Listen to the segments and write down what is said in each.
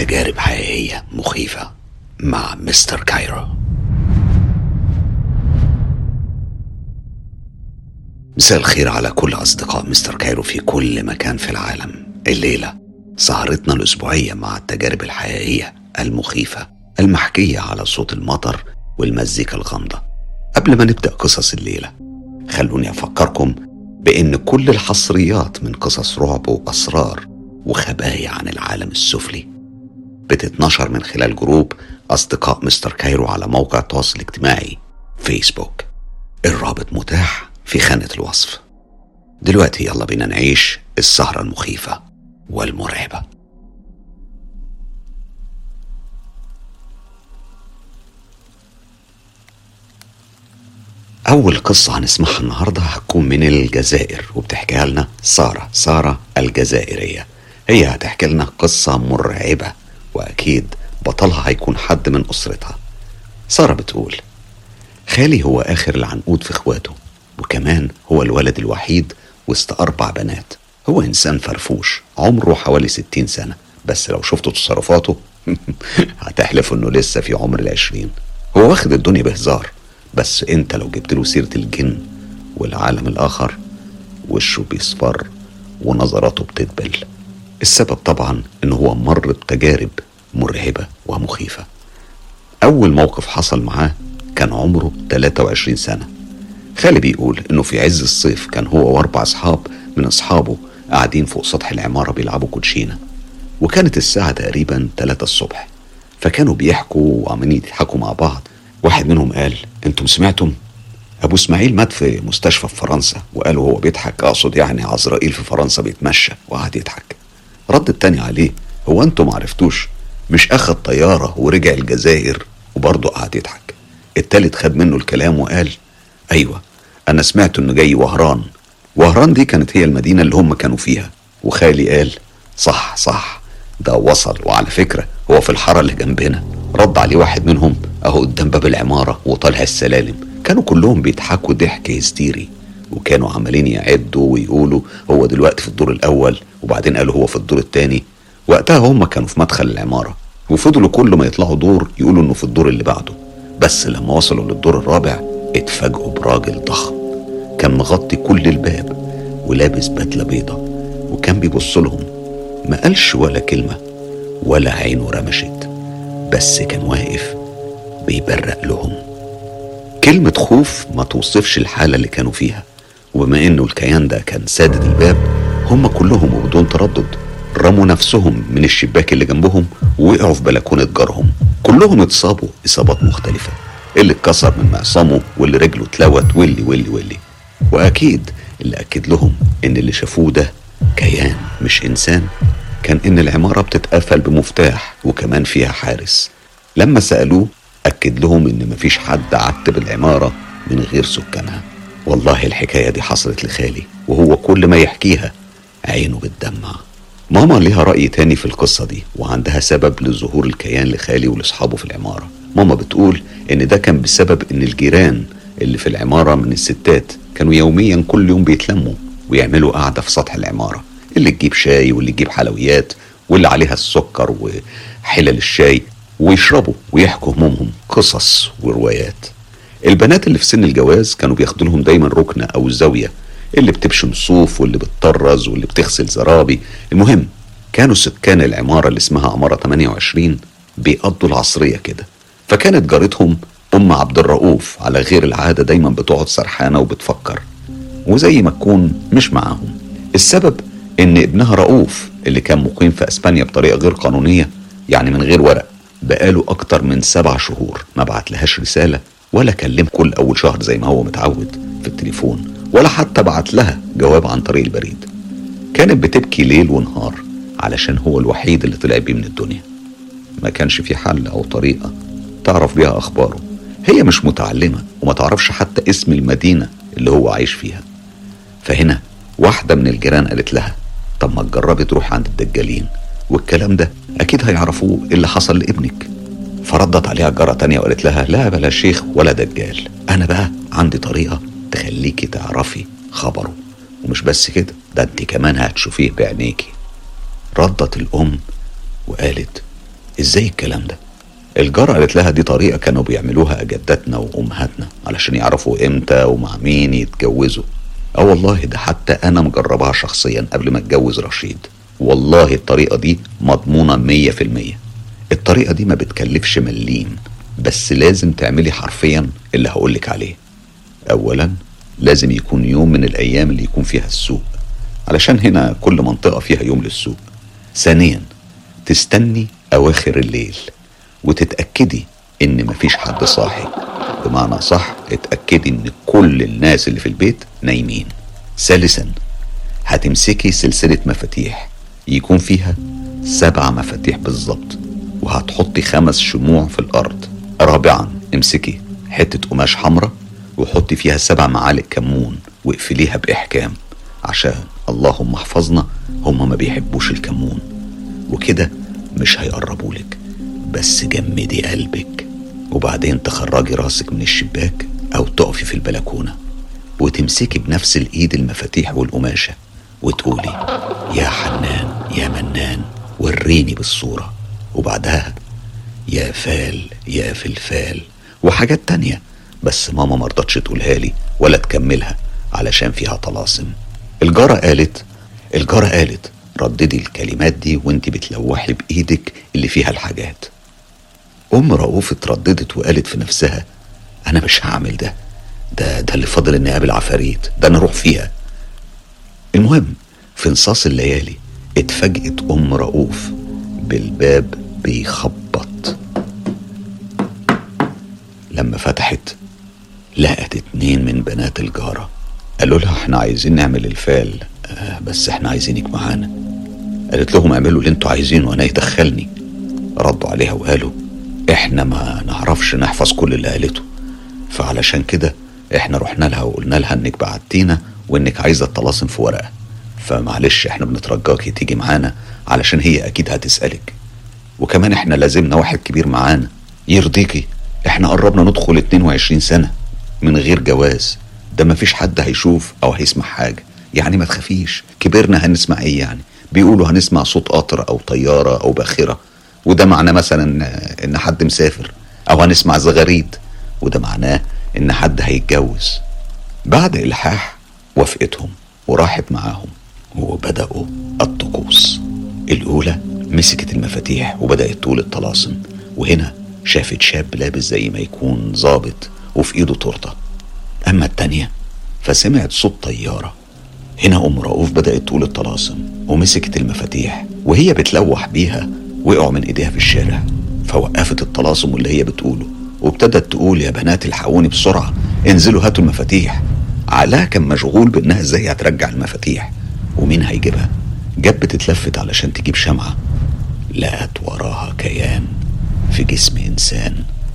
تجارب حقيقية مخيفة مع مستر كايرو مساء الخير على كل أصدقاء مستر كايرو في كل مكان في العالم الليلة سهرتنا الأسبوعية مع التجارب الحقيقية المخيفة المحكية على صوت المطر والمزيكا الغامضة قبل ما نبدأ قصص الليلة خلوني أفكركم بأن كل الحصريات من قصص رعب وأسرار وخبايا عن العالم السفلي بتتنشر من خلال جروب أصدقاء مستر كايرو على موقع التواصل الاجتماعي فيسبوك الرابط متاح في خانة الوصف دلوقتي يلا بينا نعيش السهرة المخيفة والمرعبة أول قصة هنسمعها النهاردة هتكون من الجزائر وبتحكيها لنا سارة سارة الجزائرية هي هتحكي لنا قصة مرعبة وأكيد بطلها هيكون حد من أسرتها سارة بتقول خالي هو آخر العنقود في إخواته وكمان هو الولد الوحيد وسط أربع بنات هو إنسان فرفوش عمره حوالي ستين سنة بس لو شفتوا تصرفاته هتحلف إنه لسه في عمر العشرين هو واخد الدنيا بهزار بس انت لو جبت له سيرة الجن والعالم الآخر وشه بيصفر ونظراته بتدبل السبب طبعا ان هو مر بتجارب مرعبة ومخيفة أول موقف حصل معاه كان عمره 23 سنة خالي بيقول انه في عز الصيف كان هو واربع اصحاب من اصحابه قاعدين فوق سطح العمارة بيلعبوا كوتشينة وكانت الساعة تقريبا 3 الصبح فكانوا بيحكوا وعمالين يضحكوا مع بعض واحد منهم قال انتم سمعتم ابو اسماعيل مات في مستشفى في فرنسا وقالوا هو بيضحك اقصد يعني عزرائيل في فرنسا بيتمشى وقعد يضحك رد التاني عليه هو انتم معرفتوش مش اخد طيارة ورجع الجزائر وبرضه قعد يضحك التالت خد منه الكلام وقال ايوه انا سمعت انه جاي وهران وهران دي كانت هي المدينة اللي هم كانوا فيها وخالي قال صح صح ده وصل وعلى فكرة هو في الحارة اللي جنبنا رد عليه واحد منهم اهو قدام باب العمارة وطالع السلالم كانوا كلهم بيضحكوا ضحك هستيري وكانوا عمالين يعدوا ويقولوا هو دلوقتي في الدور الاول وبعدين قالوا هو في الدور الثاني وقتها هم كانوا في مدخل العمارة وفضلوا كل ما يطلعوا دور يقولوا انه في الدور اللي بعده بس لما وصلوا للدور الرابع اتفاجئوا براجل ضخم كان مغطي كل الباب ولابس بدلة بيضة وكان بيبص لهم ما قالش ولا كلمة ولا عينه رمشت بس كان واقف بيبرق لهم كلمة خوف ما توصفش الحالة اللي كانوا فيها وبما انه الكيان ده كان سادد الباب هم كلهم وبدون تردد رموا نفسهم من الشباك اللي جنبهم ووقعوا في بلكونة جارهم كلهم اتصابوا إصابات مختلفة اللي اتكسر من معصمه واللي رجله اتلوت واللي واللي واللي وأكيد اللي أكد لهم إن اللي شافوه ده كيان مش إنسان كان إن العمارة بتتقفل بمفتاح وكمان فيها حارس لما سألوه أكد لهم إن مفيش حد عتب العمارة من غير سكانها والله الحكاية دي حصلت لخالي وهو كل ما يحكيها عينه بتدمع ماما ليها رأي تاني في القصة دي وعندها سبب لظهور الكيان لخالي ولأصحابه في العمارة ماما بتقول إن ده كان بسبب إن الجيران اللي في العمارة من الستات كانوا يوميا كل يوم بيتلموا ويعملوا قعدة في سطح العمارة اللي تجيب شاي واللي تجيب حلويات واللي عليها السكر وحلل الشاي ويشربوا ويحكوا همومهم قصص وروايات البنات اللي في سن الجواز كانوا بياخدوا لهم دايما ركنة أو زاوية اللي بتبشم صوف واللي بتطرز واللي بتغسل زرابي المهم كانوا سكان العمارة اللي اسمها عمارة 28 بيقضوا العصرية كده فكانت جارتهم أم عبد الرؤوف على غير العادة دايما بتقعد سرحانة وبتفكر وزي ما تكون مش معاهم السبب إن ابنها رؤوف اللي كان مقيم في أسبانيا بطريقة غير قانونية يعني من غير ورق بقاله أكتر من سبع شهور ما بعت لهاش رسالة ولا كلم كل أول شهر زي ما هو متعود في التليفون ولا حتى بعت لها جواب عن طريق البريد كانت بتبكي ليل ونهار علشان هو الوحيد اللي طلع بيه من الدنيا ما كانش في حل أو طريقة تعرف بيها أخباره هي مش متعلمة وما تعرفش حتى اسم المدينة اللي هو عايش فيها فهنا واحدة من الجيران قالت لها طب ما تجربي تروح عند الدجالين والكلام ده أكيد هيعرفوه إيه اللي حصل لابنك فردت عليها جارة تانية وقالت لها لا بلا شيخ ولا دجال أنا بقى عندي طريقة تخليكي تعرفي خبره ومش بس كده ده انت كمان هتشوفيه بعينيكي ردت الأم وقالت ازاي الكلام ده الجارة قالت لها دي طريقة كانوا بيعملوها أجدادنا وأمهاتنا علشان يعرفوا إمتى ومع مين يتجوزوا اه والله ده حتى أنا مجربها شخصيا قبل ما أتجوز رشيد والله الطريقة دي مضمونة مية في المية الطريقة دي ما بتكلفش مليم بس لازم تعملي حرفيا اللي هقولك عليه أولا لازم يكون يوم من الأيام اللي يكون فيها السوق علشان هنا كل منطقة فيها يوم للسوق ثانيا تستني أواخر الليل وتتأكدي إن مفيش حد صاحي بمعنى صح اتأكدي إن كل الناس اللي في البيت نايمين ثالثا هتمسكي سلسلة مفاتيح يكون فيها سبع مفاتيح بالظبط وهتحطي خمس شموع في الأرض رابعا امسكي حتة قماش حمراء وحطي فيها سبع معالق كمون واقفليها بإحكام عشان اللهم احفظنا هما ما بيحبوش الكمون وكده مش هيقربولك بس جمدي قلبك وبعدين تخرجي راسك من الشباك أو تقفي في البلكونة وتمسكي بنفس الإيد المفاتيح والقماشة وتقولي يا حنان يا منان وريني بالصورة وبعدها يا فال يا فلفال وحاجات تانية بس ماما مرضتش تقولها لي ولا تكملها علشان فيها طلاسم الجارة قالت الجارة قالت رددي الكلمات دي وانت بتلوحي بإيدك اللي فيها الحاجات أم رؤوف اترددت وقالت في نفسها أنا مش هعمل ده ده ده اللي فاضل إني أقابل عفاريت ده أنا أروح فيها المهم في نصاص الليالي اتفاجئت أم رؤوف بالباب بيخبط لما فتحت لقت اتنين من بنات الجارة قالوا لها احنا عايزين نعمل الفال آه بس احنا عايزينك معانا قالت لهم اعملوا اللي انتوا عايزينه وانا يدخلني ردوا عليها وقالوا احنا ما نعرفش نحفظ كل اللي قالته فعلشان كده احنا رحنا لها وقلنا لها انك بعتينا وانك عايزه الطلاسم في ورقه فمعلش احنا بنترجاكي تيجي معانا علشان هي اكيد هتسالك وكمان احنا لازمنا واحد كبير معانا يرضيكي احنا قربنا ندخل 22 سنه من غير جواز ده مفيش حد هيشوف او هيسمع حاجه يعني ما تخافيش كبرنا هنسمع ايه يعني بيقولوا هنسمع صوت قطر او طياره او باخره وده معناه مثلا ان حد مسافر او هنسمع زغاريد وده معناه ان حد هيتجوز بعد الحاح وافقتهم وراحت معاهم وبداوا الطقوس الاولى مسكت المفاتيح وبدات تقول الطلاسم وهنا شافت شاب لابس زي ما يكون ظابط وفي ايده تورته اما التانيه فسمعت صوت طياره هنا ام رؤوف بدات تقول الطلاسم ومسكت المفاتيح وهي بتلوح بيها وقعوا من ايديها في الشارع فوقفت الطلاسم اللي هي بتقوله وابتدت تقول يا بنات الحقوني بسرعه انزلوا هاتوا المفاتيح علاء كان مشغول بانها ازاي هترجع المفاتيح ومين هيجيبها جت بتتلفت علشان تجيب شمعة لقت وراها كيان في جسم إنسان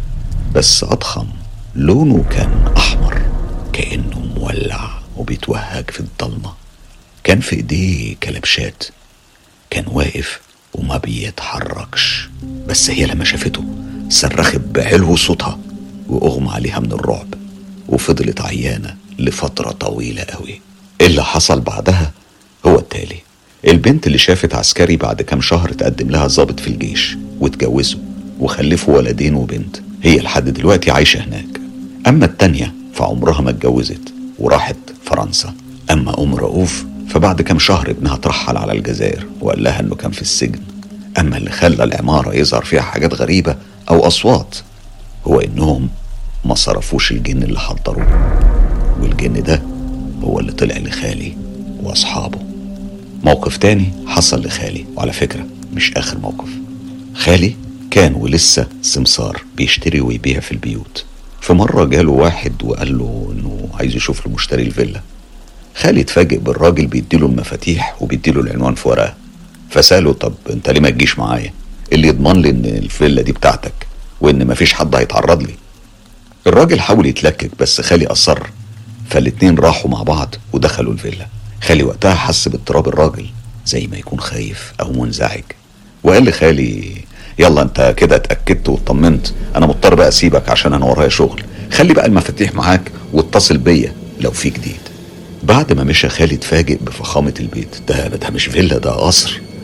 بس أضخم لونه كان أحمر كأنه مولع وبيتوهج في الضلمة كان في إيديه كلبشات كان واقف وما بيتحركش بس هي لما شافته صرخت بعلو صوتها وأغمى عليها من الرعب وفضلت عيانة لفترة طويلة قوي اللي حصل بعدها هو التالي البنت اللي شافت عسكري بعد كام شهر تقدم لها ضابط في الجيش واتجوزوا وخلفوا ولدين وبنت هي لحد دلوقتي عايشة هناك أما التانية فعمرها ما اتجوزت وراحت فرنسا أما أم رؤوف فبعد كام شهر ابنها ترحل على الجزائر وقال لها إنه كان في السجن أما اللي خلى العمارة يظهر فيها حاجات غريبة أو أصوات هو إنهم ما صرفوش الجن اللي حضروه والجن ده هو اللي طلع لخالي وأصحابه موقف تاني حصل لخالي وعلى فكرة مش آخر موقف خالي كان ولسه سمسار بيشتري ويبيع في البيوت في مرة جاله واحد وقال له إنه عايز يشوف له مشتري الفيلا خالي اتفاجئ بالراجل بيديله المفاتيح وبيديله العنوان في ورقة فسأله طب أنت ليه ما تجيش معايا؟ اللي يضمن لي إن الفيلا دي بتاعتك وإن مفيش حد هيتعرض لي الراجل حاول يتلكك بس خالي أصر فالاتنين راحوا مع بعض ودخلوا الفيلا خالي وقتها حس باضطراب الراجل زي ما يكون خايف او منزعج وقال لخالي يلا انت كده اتاكدت واطمنت انا مضطر بقى اسيبك عشان انا ورايا شغل خلي بقى المفاتيح معاك واتصل بيا لو في جديد بعد ما مشى خالي اتفاجئ بفخامة البيت ده ده مش فيلا ده قصر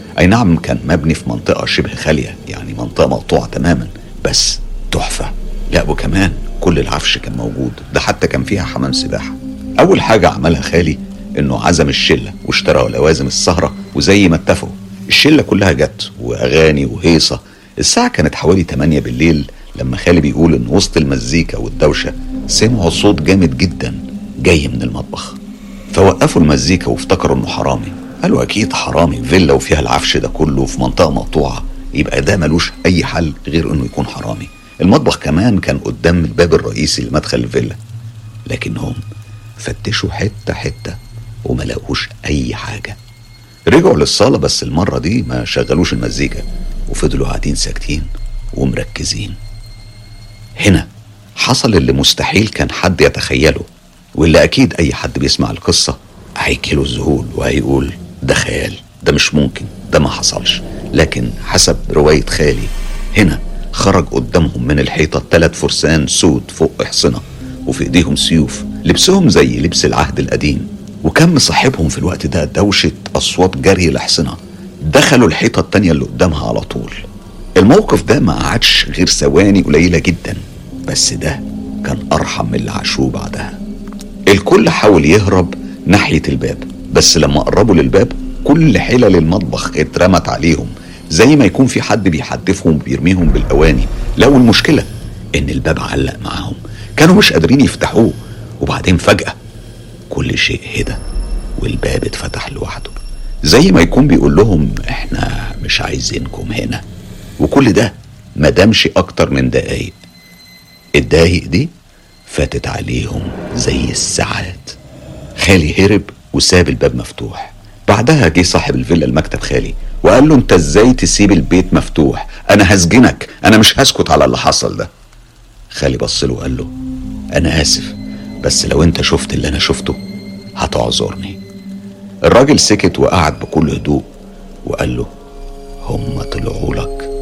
أي نعم كان مبني في منطقة شبه خالية يعني منطقة مقطوعة تماما بس تحفة لا وكمان كل العفش كان موجود ده حتى كان فيها حمام سباحة أول حاجة عملها خالي إنه عزم الشلة واشترى لوازم السهرة وزي ما اتفقوا الشلة كلها جت وأغاني وهيصة الساعة كانت حوالي 8 بالليل لما خالي بيقول إن وسط المزيكا والدوشة سمعوا صوت جامد جدا جاي من المطبخ فوقفوا المزيكا وافتكروا إنه حرامي قالوا أكيد حرامي فيلا وفيها العفش ده كله في منطقة مقطوعة يبقى ده ملوش أي حل غير إنه يكون حرامي المطبخ كمان كان قدام الباب الرئيسي لمدخل الفيلا لكنهم فتشوا حتة حتة وما لقوش أي حاجة رجعوا للصالة بس المرة دي ما شغلوش المزيكا وفضلوا قاعدين ساكتين ومركزين هنا حصل اللي مستحيل كان حد يتخيله واللي أكيد أي حد بيسمع القصة هيكله الذهول وهيقول ده خيال ده مش ممكن ده ما حصلش لكن حسب رواية خالي هنا خرج قدامهم من الحيطة ثلاث فرسان سود فوق حصنة وفي ايديهم سيوف لبسهم زي لبس العهد القديم وكان مصاحبهم في الوقت ده دوشة أصوات جري الأحصنة دخلوا الحيطة التانية اللي قدامها على طول الموقف ده ما قعدش غير ثواني قليلة جدا بس ده كان أرحم من اللي عاشوه بعدها الكل حاول يهرب ناحية الباب بس لما قربوا للباب كل حلل المطبخ اترمت عليهم زي ما يكون في حد بيحدفهم وبيرميهم بالأواني لو المشكلة إن الباب علق معاهم كانوا مش قادرين يفتحوه وبعدين فجأة كل شيء هدى والباب اتفتح لوحده زي ما يكون بيقول لهم احنا مش عايزينكم هنا وكل ده ما دامش اكتر من دقايق الدقايق دي فاتت عليهم زي الساعات خالي هرب وساب الباب مفتوح بعدها جه صاحب الفيلا المكتب خالي وقال له انت ازاي تسيب البيت مفتوح انا هسجنك انا مش هسكت على اللي حصل ده خالي بص له وقال له انا اسف بس لو انت شفت اللي انا شفته هتعذرني الراجل سكت وقعد بكل هدوء وقال له هم طلعوا لك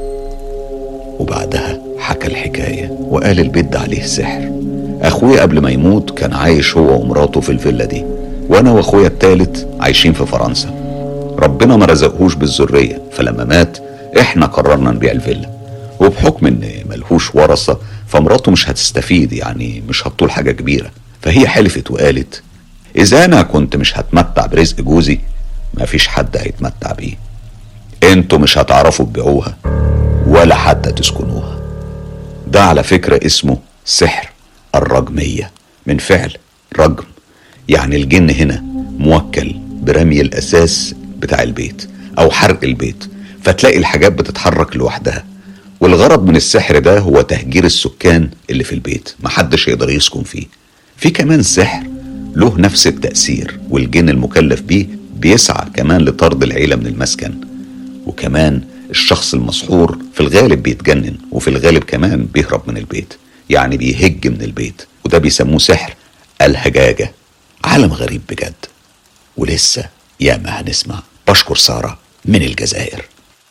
وبعدها حكى الحكاية وقال البيت ده عليه سحر أخويا قبل ما يموت كان عايش هو ومراته في الفيلا دي وأنا وأخويا التالت عايشين في فرنسا ربنا ما رزقهوش بالذرية فلما مات إحنا قررنا نبيع الفيلا وبحكم إن ملهوش ورثة فمراته مش هتستفيد يعني مش هتطول حاجة كبيرة فهي حلفت وقالت إذا أنا كنت مش هتمتع برزق جوزي مفيش حد هيتمتع بيه انتوا مش هتعرفوا تبيعوها ولا حتى تسكنوها ده على فكرة اسمه سحر الرجمية من فعل رجم يعني الجن هنا موكل برمي الأساس بتاع البيت أو حرق البيت فتلاقي الحاجات بتتحرك لوحدها والغرض من السحر ده هو تهجير السكان اللي في البيت محدش يقدر يسكن فيه في كمان سحر له نفس التأثير والجن المكلف بيه بيسعى كمان لطرد العيلة من المسكن وكمان الشخص المسحور في الغالب بيتجنن وفي الغالب كمان بيهرب من البيت يعني بيهج من البيت وده بيسموه سحر الهجاجة عالم غريب بجد ولسه ياما هنسمع بشكر سارة من الجزائر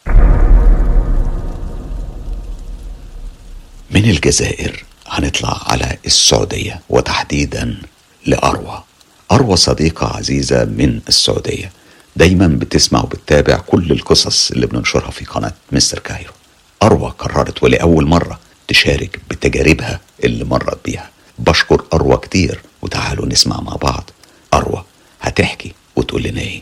من الجزائر هنطلع على السعودية وتحديدا لأروى أروى صديقة عزيزة من السعودية دايما بتسمع وبتتابع كل القصص اللي بننشرها في قناة مستر كايرو أروى قررت ولأول مرة تشارك بتجاربها اللي مرت بيها بشكر أروى كتير وتعالوا نسمع مع بعض أروى هتحكي وتقول لنا إيه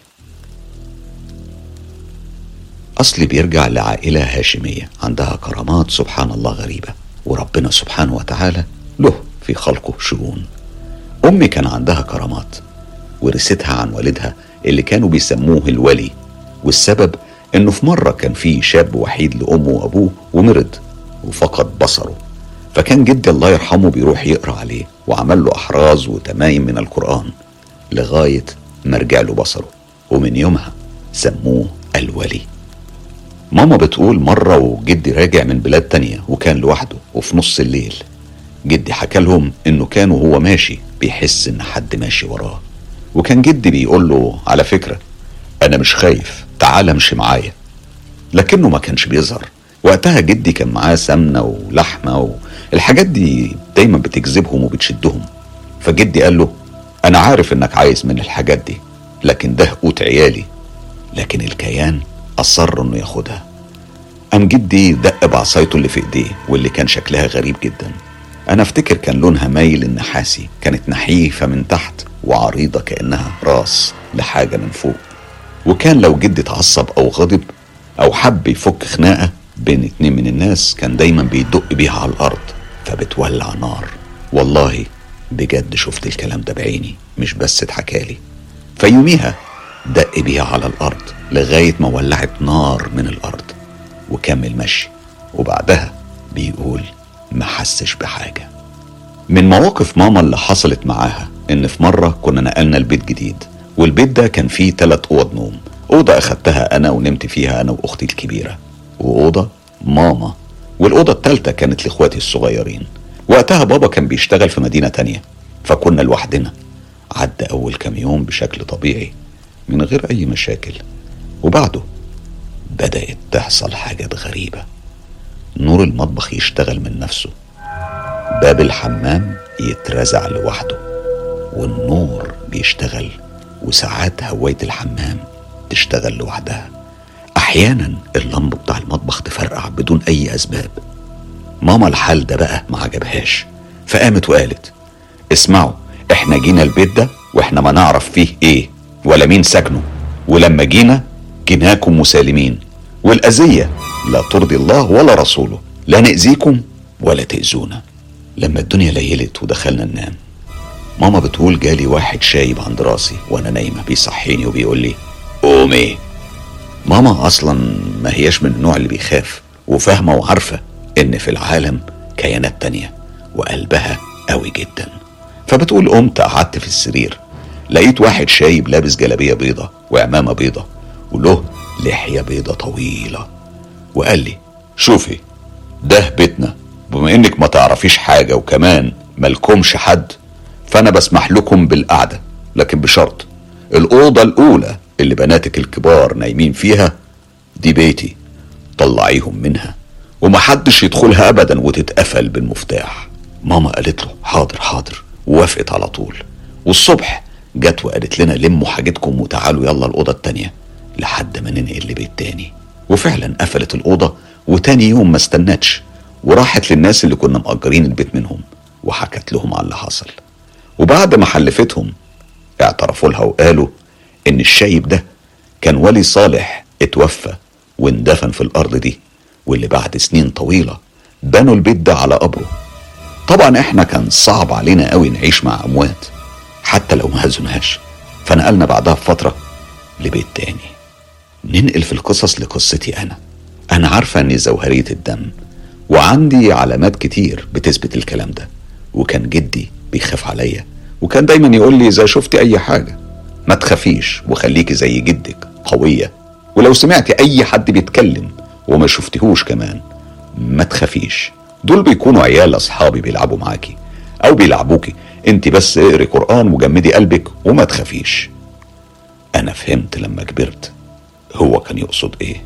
أصلي بيرجع لعائلة هاشمية عندها كرامات سبحان الله غريبة وربنا سبحانه وتعالى له في خلقه شؤون أمي كان عندها كرامات ورثتها عن والدها اللي كانوا بيسموه الولي والسبب انه في مرة كان في شاب وحيد لأمه وأبوه ومرض وفقد بصره فكان جدي الله يرحمه بيروح يقرأ عليه وعمل له أحراز وتمايم من القرآن لغاية ما رجع له بصره ومن يومها سموه الولي ماما بتقول مرة وجدي راجع من بلاد تانية وكان لوحده وفي نص الليل جدي حكى لهم انه كان وهو ماشي بيحس ان حد ماشي وراه وكان جدي بيقول له على فكرة انا مش خايف تعال امشي معايا لكنه ما كانش بيظهر وقتها جدي كان معاه سمنة ولحمة والحاجات دي دايما بتجذبهم وبتشدهم فجدي قال له انا عارف انك عايز من الحاجات دي لكن ده قوت عيالي لكن الكيان أصر إنه ياخدها قام جدي دق بعصايته اللي في إيديه واللي كان شكلها غريب جدا أنا أفتكر كان لونها مايل النحاسي كانت نحيفة من تحت وعريضة كأنها راس لحاجة من فوق وكان لو جدي اتعصب أو غضب أو حب يفك خناقة بين اتنين من الناس كان دايما بيدق بيها على الأرض فبتولع نار والله بجد شفت الكلام ده بعيني مش بس اتحكالي فيوميها دق بيها على الأرض لغاية ما ولعت نار من الأرض وكمل مشي وبعدها بيقول ما حسش بحاجة من مواقف ماما اللي حصلت معاها إن في مرة كنا نقلنا البيت جديد والبيت ده كان فيه تلات أوض نوم أوضة أخدتها أنا ونمت فيها أنا وأختي الكبيرة وأوضة ماما والأوضة التالتة كانت لإخواتي الصغيرين وقتها بابا كان بيشتغل في مدينة تانية فكنا لوحدنا عدى أول كام يوم بشكل طبيعي من غير أي مشاكل وبعده بدأت تحصل حاجات غريبة نور المطبخ يشتغل من نفسه باب الحمام يترزع لوحده والنور بيشتغل وساعات هواية الحمام تشتغل لوحدها أحيانا اللمبة بتاع المطبخ تفرقع بدون أي أسباب ماما الحال ده بقى ما عجبهاش فقامت وقالت اسمعوا احنا جينا البيت ده واحنا ما نعرف فيه ايه ولا مين سكنه ولما جينا جيناكم مسالمين والأذية لا ترضي الله ولا رسوله لا نأذيكم ولا تأذونا لما الدنيا ليلت ودخلنا ننام ماما بتقول جالي واحد شايب عند راسي وانا نايمة بيصحيني وبيقول لي قومي ماما اصلا ما هياش من النوع اللي بيخاف وفاهمة وعارفة ان في العالم كيانات تانية وقلبها قوي جدا فبتقول قمت قعدت في السرير لقيت واحد شايب لابس جلابية بيضة وعمامة بيضة وله لحية بيضة طويلة وقال لي شوفي ده بيتنا بما انك ما تعرفيش حاجة وكمان ملكمش حد فانا بسمح لكم بالقعدة لكن بشرط الأوضة الأولى اللي بناتك الكبار نايمين فيها دي بيتي طلعيهم منها ومحدش يدخلها أبدا وتتقفل بالمفتاح ماما قالت له حاضر حاضر ووافقت على طول والصبح جت وقالت لنا لموا حاجتكم وتعالوا يلا الأوضة التانية لحد ما ننقل لبيت تاني وفعلا قفلت الأوضة وتاني يوم ما استنتش وراحت للناس اللي كنا مأجرين البيت منهم وحكت لهم على اللي حصل وبعد ما حلفتهم اعترفوا لها وقالوا ان الشايب ده كان ولي صالح اتوفى واندفن في الارض دي واللي بعد سنين طويله بنوا البيت ده على قبره طبعا احنا كان صعب علينا قوي نعيش مع اموات حتى لو ما هزناش فنقلنا بعدها بفتره لبيت تاني ننقل في القصص لقصتي انا انا عارفه اني زوهريه الدم وعندي علامات كتير بتثبت الكلام ده وكان جدي بيخاف عليا وكان دايما يقول لي اذا شفتي اي حاجه ما تخافيش وخليكي زي جدك قويه ولو سمعتي اي حد بيتكلم وما شفتهوش كمان ما تخافيش دول بيكونوا عيال اصحابي بيلعبوا معاكي او بيلعبوكي انت بس اقري قران وجمدي قلبك وما تخافيش انا فهمت لما كبرت هو كان يقصد ايه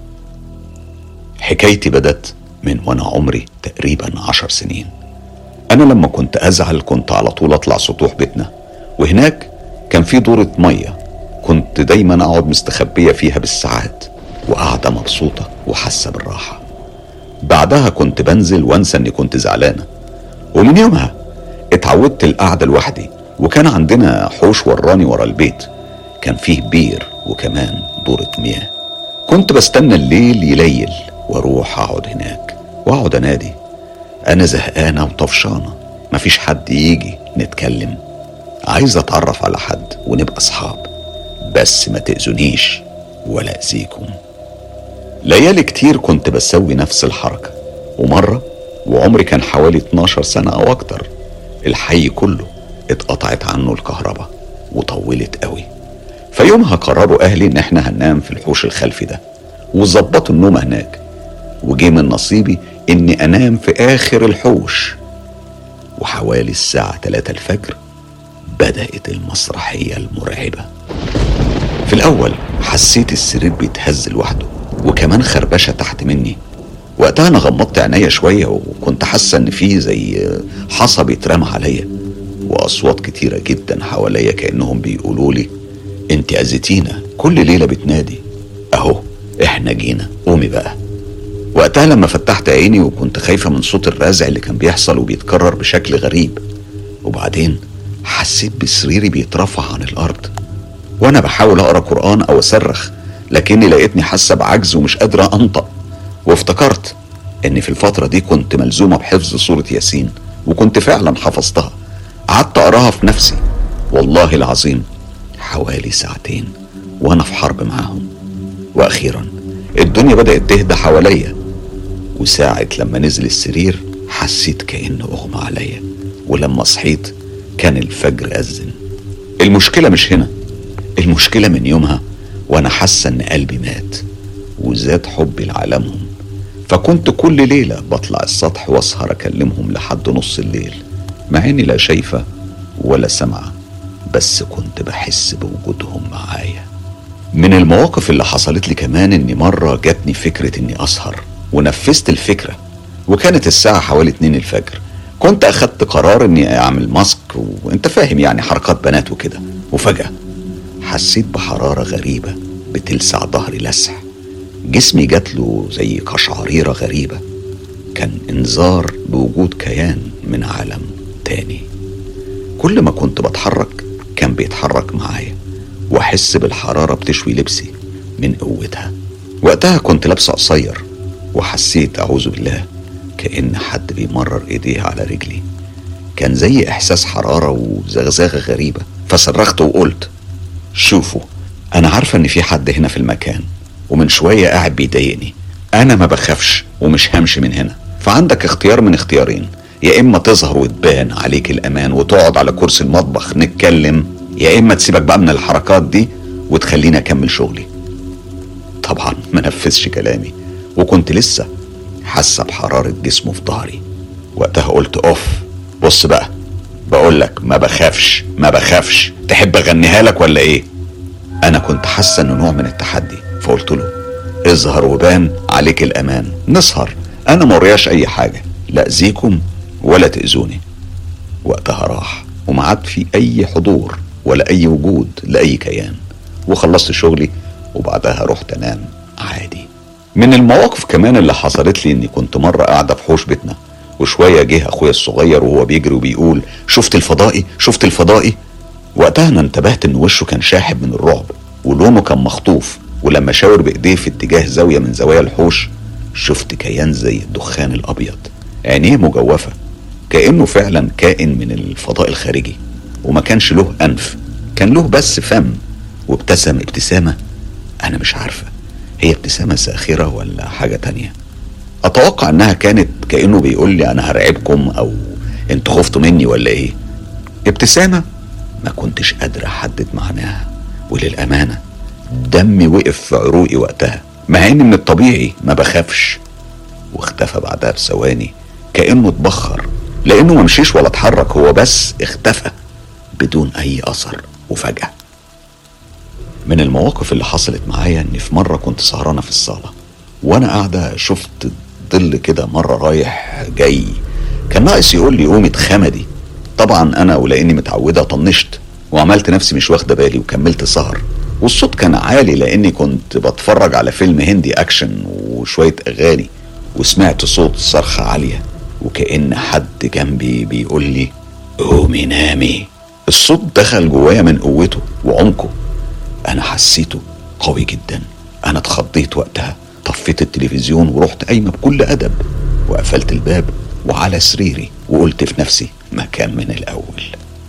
حكايتي بدت من وانا عمري تقريبا عشر سنين انا لما كنت ازعل كنت على طول اطلع سطوح بيتنا وهناك كان في دورة مية كنت دايما اقعد مستخبية فيها بالساعات وقاعدة مبسوطة وحاسة بالراحة بعدها كنت بنزل وانسى اني كنت زعلانة ومن يومها اتعودت القعدة لوحدي وكان عندنا حوش وراني ورا البيت كان فيه بير وكمان دورة مياه كنت بستنى الليل يليل واروح اقعد هناك واقعد انادي انا زهقانة وطفشانة مفيش حد يجي نتكلم عايز اتعرف على حد ونبقى اصحاب بس ما تأذونيش ولا اذيكم ليالي كتير كنت بسوي نفس الحركة ومرة وعمري كان حوالي 12 سنة أو أكتر الحي كله اتقطعت عنه الكهرباء وطولت قوي فيومها قرروا أهلي إن إحنا هننام في الحوش الخلفي ده وظبطوا النوم هناك وجه من نصيبي إني أنام في آخر الحوش وحوالي الساعة 3 الفجر بدأت المسرحية المرعبة في الأول حسيت السرير بيتهز لوحده وكمان خربشة تحت مني وقتها أنا غمضت عينيا شوية وكنت حاسة إن في زي حصى بيترمى عليا وأصوات كتيرة جدا حواليا كأنهم بيقولوا لي أنت أذيتينا كل ليلة بتنادي أهو احنا جينا قومي بقى وقتها لما فتحت عيني وكنت خايفة من صوت الرزع اللي كان بيحصل وبيتكرر بشكل غريب وبعدين حسيت بسريري بيترفع عن الأرض وأنا بحاول أقرأ قرآن أو أصرخ لكني لقيتني حاسة بعجز ومش قادرة أنطق وافتكرت إني في الفترة دي كنت ملزومة بحفظ سورة ياسين وكنت فعلا حفظتها قعدت أقراها في نفسي والله العظيم حوالي ساعتين وأنا في حرب معاهم وأخيرا الدنيا بدأت تهدى حواليا وساعة لما نزل السرير حسيت كأنه أغمى عليا ولما صحيت كان الفجر أذن المشكلة مش هنا المشكلة من يومها وأنا حاسة إن قلبي مات وزاد حبي لعالمهم فكنت كل ليلة بطلع السطح واسهر أكلمهم لحد نص الليل مع إني لا شايفة ولا سامعة بس كنت بحس بوجودهم معايا من المواقف اللي حصلت لي كمان إني مرة جاتني فكرة إني أسهر ونفذت الفكرة وكانت الساعة حوالي 2 الفجر كنت أخدت قرار إني أعمل ماسك وأنت فاهم يعني حركات بنات وكده وفجأة حسيت بحرارة غريبة بتلسع ظهري لسع جسمي جات له زي قشعريرة غريبة كان إنذار بوجود كيان من عالم تاني كل ما كنت بتحرك كان بيتحرك معايا واحس بالحراره بتشوي لبسي من قوتها وقتها كنت لابسه قصير وحسيت اعوذ بالله كان حد بيمرر ايديه على رجلي كان زي احساس حراره وزغزغه غريبه فصرخت وقلت شوفوا انا عارفه ان في حد هنا في المكان ومن شويه قاعد بيضايقني انا ما بخافش ومش همشي من هنا فعندك اختيار من اختيارين يا اما تظهر وتبان عليك الامان وتقعد على كرسي المطبخ نتكلم يا اما تسيبك بقى من الحركات دي وتخليني اكمل شغلي طبعا ما نفذش كلامي وكنت لسه حاسه بحراره جسمه في ظهري وقتها قلت اوف بص بقى بقول لك ما بخافش ما بخافش تحب اغنيها لك ولا ايه انا كنت حاسه انه نوع من التحدي فقلت له اظهر وبان عليك الامان نسهر انا مرياش اي حاجه لا اذيكم ولا تاذوني وقتها راح وما عاد في اي حضور ولا اي وجود لاي كيان وخلصت شغلي وبعدها رحت انام عادي من المواقف كمان اللي حصلت لي اني كنت مره قاعده في حوش بيتنا وشويه جه اخويا الصغير وهو بيجري وبيقول شفت الفضائي شفت الفضائي وقتها انا انتبهت ان وشه كان شاحب من الرعب ولونه كان مخطوف ولما شاور بايديه في اتجاه زاويه من زوايا الحوش شفت كيان زي الدخان الابيض عينيه مجوفه كانه فعلا كائن من الفضاء الخارجي وما كانش له انف كان له بس فم وابتسم ابتسامه انا مش عارفه هي ابتسامه ساخره ولا حاجه تانية اتوقع انها كانت كانه بيقول لي انا هرعبكم او انتوا خفتوا مني ولا ايه ابتسامه ما كنتش قادر احدد معناها وللامانه دمي وقف في عروقي وقتها مع ان من الطبيعي ما بخافش واختفى بعدها بثواني كانه اتبخر لانه ما مشيش ولا اتحرك هو بس اختفى بدون اي اثر وفجاه من المواقف اللي حصلت معايا ان في مره كنت سهرانه في الصاله وانا قاعده شفت ظل كده مره رايح جاي كان ناقص يقول لي قومي اتخمدي طبعا انا ولاني متعوده طنشت وعملت نفسي مش واخده بالي وكملت سهر والصوت كان عالي لاني كنت بتفرج على فيلم هندي اكشن وشويه اغاني وسمعت صوت صرخه عاليه وكأن حد جنبي بيقول لي قومي نامي الصوت دخل جوايا من قوته وعمقه انا حسيته قوي جدا انا اتخضيت وقتها طفيت التلفزيون ورحت قايمه بكل ادب وقفلت الباب وعلى سريري وقلت في نفسي مكان من الاول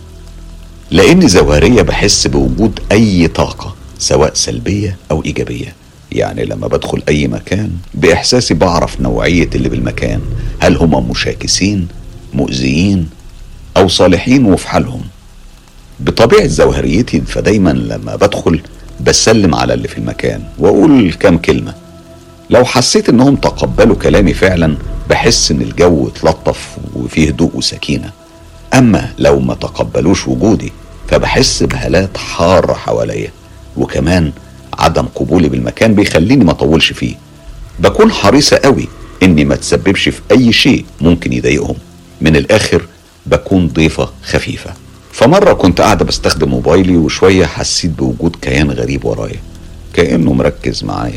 لاني زوهريه بحس بوجود اي طاقه سواء سلبيه او ايجابيه يعني لما بدخل اي مكان باحساسي بعرف نوعيه اللي بالمكان هل هم مشاكسين مؤذيين او صالحين وفي حالهم بطبيعه زوهريتي فدايما لما بدخل بسلم على اللي في المكان واقول كام كلمه لو حسيت انهم تقبلوا كلامي فعلا بحس ان الجو اتلطف وفيه هدوء وسكينه اما لو ما تقبلوش وجودي فبحس بهالات حاره حواليا وكمان عدم قبولي بالمكان بيخليني ما اطولش فيه بكون حريصه قوي اني ما تسببش في اي شيء ممكن يضايقهم من الاخر بكون ضيفه خفيفه فمره كنت قاعده بستخدم موبايلي وشويه حسيت بوجود كيان غريب ورايا كانه مركز معايا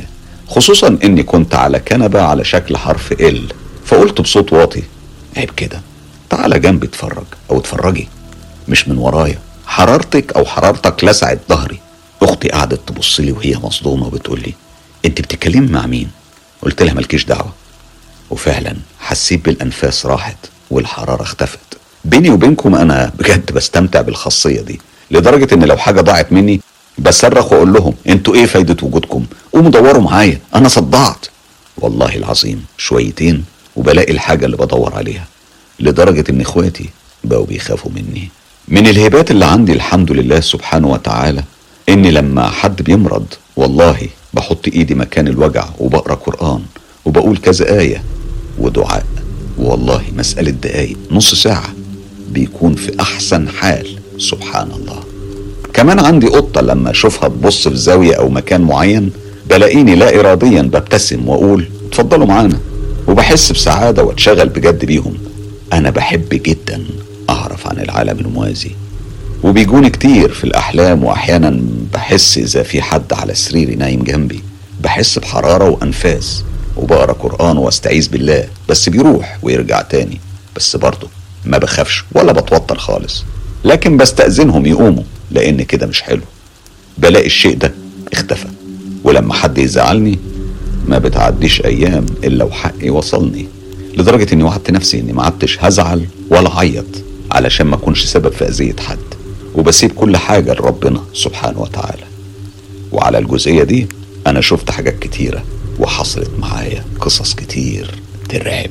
خصوصا اني كنت على كنبة على شكل حرف ال فقلت بصوت واطي عيب كده تعالى جنبي اتفرج او اتفرجي مش من ورايا حرارتك او حرارتك لسعت ظهري اختي قعدت تبص لي وهي مصدومه وبتقول لي انت بتتكلمي مع مين قلت لها مالكيش دعوه وفعلا حسيت بالانفاس راحت والحراره اختفت بيني وبينكم انا بجد بستمتع بالخاصيه دي لدرجه ان لو حاجه ضاعت مني بصرخ واقول لهم انتوا ايه فايده وجودكم قوموا دوروا معايا انا صدعت والله العظيم شويتين وبلاقي الحاجه اللي بدور عليها لدرجه ان اخواتي بقوا بيخافوا مني من الهبات اللي عندي الحمد لله سبحانه وتعالى اني لما حد بيمرض والله بحط ايدي مكان الوجع وبقرا قران وبقول كذا ايه ودعاء والله مساله دقايق نص ساعه بيكون في احسن حال سبحان الله كمان عندي قطه لما اشوفها تبص في زاويه او مكان معين بلاقيني لا اراديا ببتسم واقول اتفضلوا معانا وبحس بسعاده واتشغل بجد بيهم انا بحب جدا اعرف عن العالم الموازي وبيجوني كتير في الأحلام وأحيانا بحس إذا في حد على سريري نايم جنبي بحس بحرارة وأنفاس وبقرا قرآن واستعيذ بالله بس بيروح ويرجع تاني بس برضه ما بخافش ولا بتوتر خالص لكن بستأذنهم يقوموا لأن كده مش حلو بلاقي الشيء ده اختفى ولما حد يزعلني ما بتعديش أيام إلا وحقي وصلني لدرجة إني وعدت نفسي إني ما عدتش هزعل ولا عيط علشان ما أكونش سبب في أذية حد وبسيب كل حاجة لربنا سبحانه وتعالى وعلى الجزئية دي أنا شفت حاجات كتيرة وحصلت معايا قصص كتير ترعب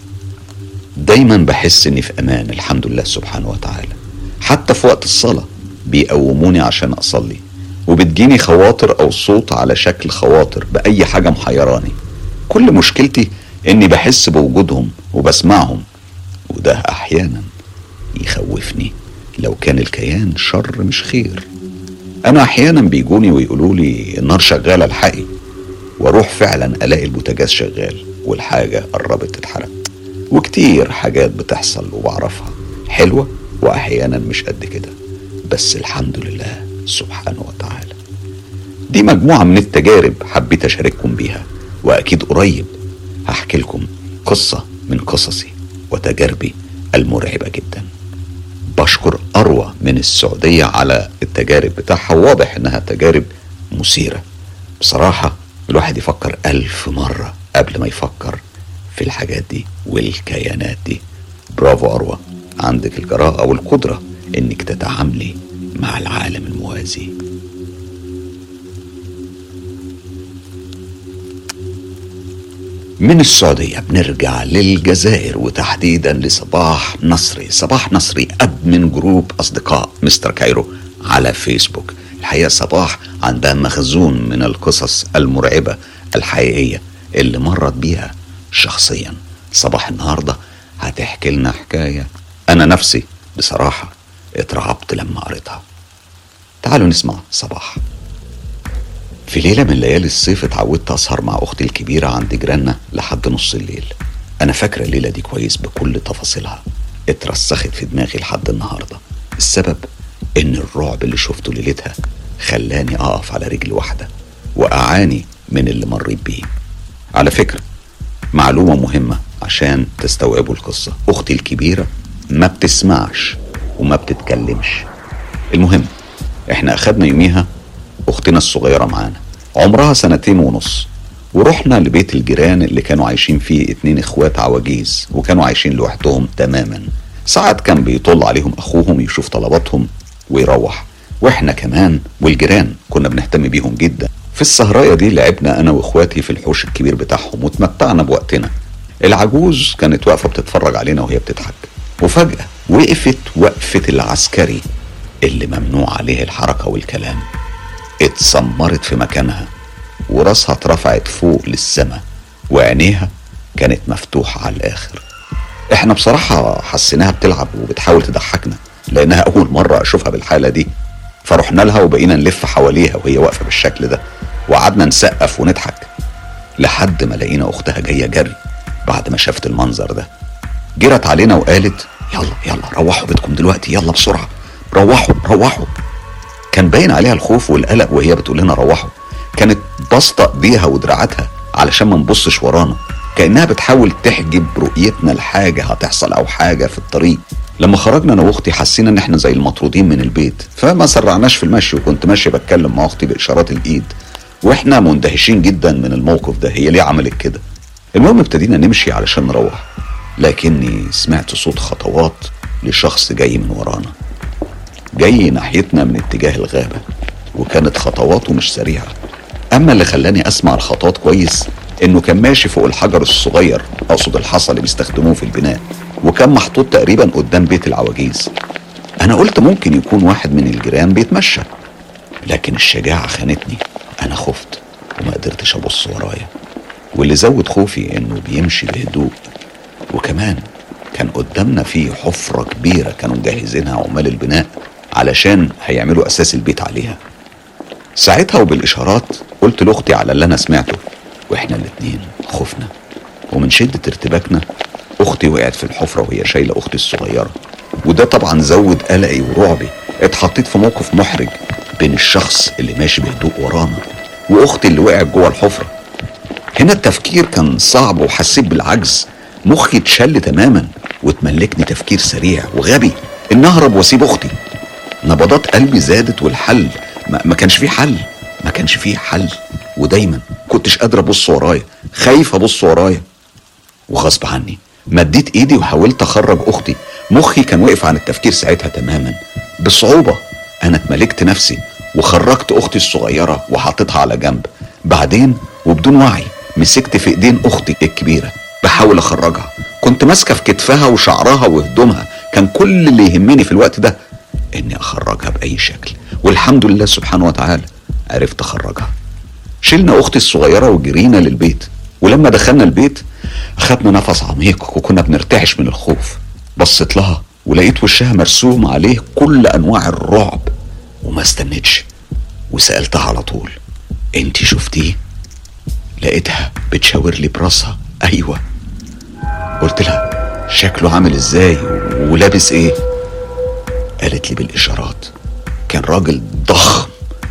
دايما بحس اني في امان الحمد لله سبحانه وتعالى حتى في وقت الصلاة بيقوموني عشان اصلي وبتجيني خواطر او صوت على شكل خواطر باي حاجة محيراني كل مشكلتي اني بحس بوجودهم وبسمعهم وده احيانا يخوفني لو كان الكيان شر مش خير انا احيانا بيجوني ويقولوا لي النار شغاله الحقي واروح فعلا الاقي البوتاجاز شغال والحاجه قربت تتحرق وكتير حاجات بتحصل وبعرفها حلوه واحيانا مش قد كده بس الحمد لله سبحانه وتعالى دي مجموعه من التجارب حبيت اشارككم بيها واكيد قريب هحكي لكم قصه من قصصي وتجاربي المرعبه جدا بشكر أروى من السعودية على التجارب بتاعها واضح إنها تجارب مثيرة بصراحة الواحد يفكر ألف مرة قبل ما يفكر في الحاجات دي والكيانات دي برافو أروى عندك الجراءة والقدرة إنك تتعاملي مع العالم الموازي من السعودية بنرجع للجزائر وتحديدا لصباح نصري صباح نصري أدمن جروب أصدقاء مستر كايرو على فيسبوك الحقيقة صباح عندها مخزون من القصص المرعبة الحقيقية اللي مرت بيها شخصيا صباح النهاردة هتحكي لنا حكاية أنا نفسي بصراحة اترعبت لما قريتها تعالوا نسمع صباح في ليلة من ليالي الصيف اتعودت أسهر مع أختي الكبيرة عند جيراننا لحد نص الليل أنا فاكرة الليلة دي كويس بكل تفاصيلها اترسخت في دماغي لحد النهاردة السبب إن الرعب اللي شفته ليلتها خلاني أقف على رجل واحدة وأعاني من اللي مريت بيه على فكرة معلومة مهمة عشان تستوعبوا القصة أختي الكبيرة ما بتسمعش وما بتتكلمش المهم احنا أخدنا يوميها أختنا الصغيرة معانا عمرها سنتين ونص ورحنا لبيت الجيران اللي كانوا عايشين فيه اتنين اخوات عواجيز وكانوا عايشين لوحدهم تماما ساعات كان بيطل عليهم اخوهم يشوف طلباتهم ويروح واحنا كمان والجيران كنا بنهتم بيهم جدا في السهراية دي لعبنا انا واخواتي في الحوش الكبير بتاعهم وتمتعنا بوقتنا العجوز كانت واقفة بتتفرج علينا وهي بتضحك وفجأة وقفت وقفة العسكري اللي ممنوع عليه الحركة والكلام اتسمرت في مكانها وراسها اترفعت فوق للسماء وعينيها كانت مفتوحة على الآخر احنا بصراحة حسيناها بتلعب وبتحاول تضحكنا لأنها أول مرة أشوفها بالحالة دي فرحنا لها وبقينا نلف حواليها وهي واقفة بالشكل ده وقعدنا نسقف ونضحك لحد ما لقينا أختها جاية جري بعد ما شافت المنظر ده جرت علينا وقالت يلا يلا روحوا بيتكم دلوقتي يلا بسرعة روحوا روحوا كان باين عليها الخوف والقلق وهي بتقول لنا روحوا كانت باسطة ايديها ودراعاتها علشان ما نبصش ورانا كأنها بتحاول تحجب رؤيتنا لحاجة هتحصل أو حاجة في الطريق لما خرجنا انا واختي حسينا ان احنا زي المطرودين من البيت فما سرعناش في المشي وكنت ماشي بتكلم مع اختي باشارات الايد واحنا مندهشين جدا من الموقف ده هي ليه عملت كده المهم ابتدينا نمشي علشان نروح لكني سمعت صوت خطوات لشخص جاي من ورانا جاي ناحيتنا من اتجاه الغابة وكانت خطواته مش سريعة أما اللي خلاني أسمع الخطوات كويس إنه كان ماشي فوق الحجر الصغير أقصد الحصى اللي بيستخدموه في البناء وكان محطوط تقريبا قدام بيت العواجيز أنا قلت ممكن يكون واحد من الجيران بيتمشى لكن الشجاعة خانتني أنا خفت وما قدرتش أبص ورايا واللي زود خوفي إنه بيمشي بهدوء وكمان كان قدامنا في حفرة كبيرة كانوا مجهزينها عمال البناء علشان هيعملوا أساس البيت عليها ساعتها وبالإشارات قلت لأختي على اللي أنا سمعته وإحنا الاتنين خفنا ومن شدة ارتباكنا أختي وقعت في الحفرة وهي شايلة أختي الصغيرة وده طبعا زود قلقي ورعبي اتحطيت في موقف محرج بين الشخص اللي ماشي بهدوء ورانا وأختي اللي وقعت جوه الحفرة هنا التفكير كان صعب وحسيت بالعجز مخي اتشل تماما وتملكني تفكير سريع وغبي ان اهرب واسيب اختي نبضات قلبي زادت والحل ما, ما كانش فيه حل ما كانش فيه حل ودايما كنتش قادر ابص ورايا خايف ابص ورايا وغصب عني مديت ايدي وحاولت اخرج اختي مخي كان وقف عن التفكير ساعتها تماما بصعوبة انا اتملكت نفسي وخرجت اختي الصغيرة وحطيتها على جنب بعدين وبدون وعي مسكت في ايدين اختي الكبيرة بحاول اخرجها كنت ماسكة في كتفها وشعرها وهدومها كان كل اللي يهمني في الوقت ده اني اخرجها باي شكل والحمد لله سبحانه وتعالى عرفت اخرجها شلنا اختي الصغيره وجرينا للبيت ولما دخلنا البيت اخدنا نفس عميق وكنا بنرتعش من الخوف بصيت لها ولقيت وشها مرسوم عليه كل انواع الرعب وما استنتش وسالتها على طول انت شفتيه لقيتها بتشاور لي براسها ايوه قلت لها شكله عامل ازاي ولابس ايه قالت لي بالاشارات كان راجل ضخم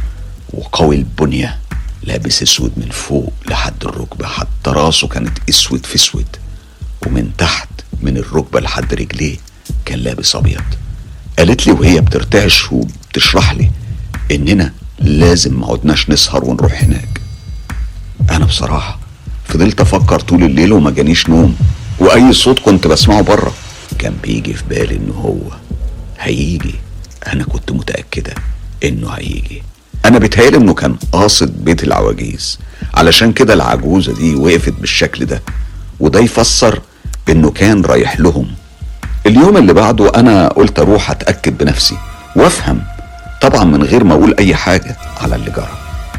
وقوي البنيه لابس اسود من فوق لحد الركبه حتى راسه كانت اسود في اسود ومن تحت من الركبه لحد رجليه كان لابس ابيض قالت لي وهي بترتعش وبتشرح لي اننا لازم ما عدناش نسهر ونروح هناك انا بصراحه فضلت افكر طول الليل وما جانيش نوم واي صوت كنت بسمعه بره كان بيجي في بالي انه هو هيجي انا كنت متاكده انه هيجي انا بيتهيألي انه كان قاصد بيت العواجيز علشان كده العجوزه دي وقفت بالشكل ده وده يفسر انه كان رايح لهم اليوم اللي بعده انا قلت اروح اتاكد بنفسي وافهم طبعا من غير ما اقول اي حاجه على اللي جرى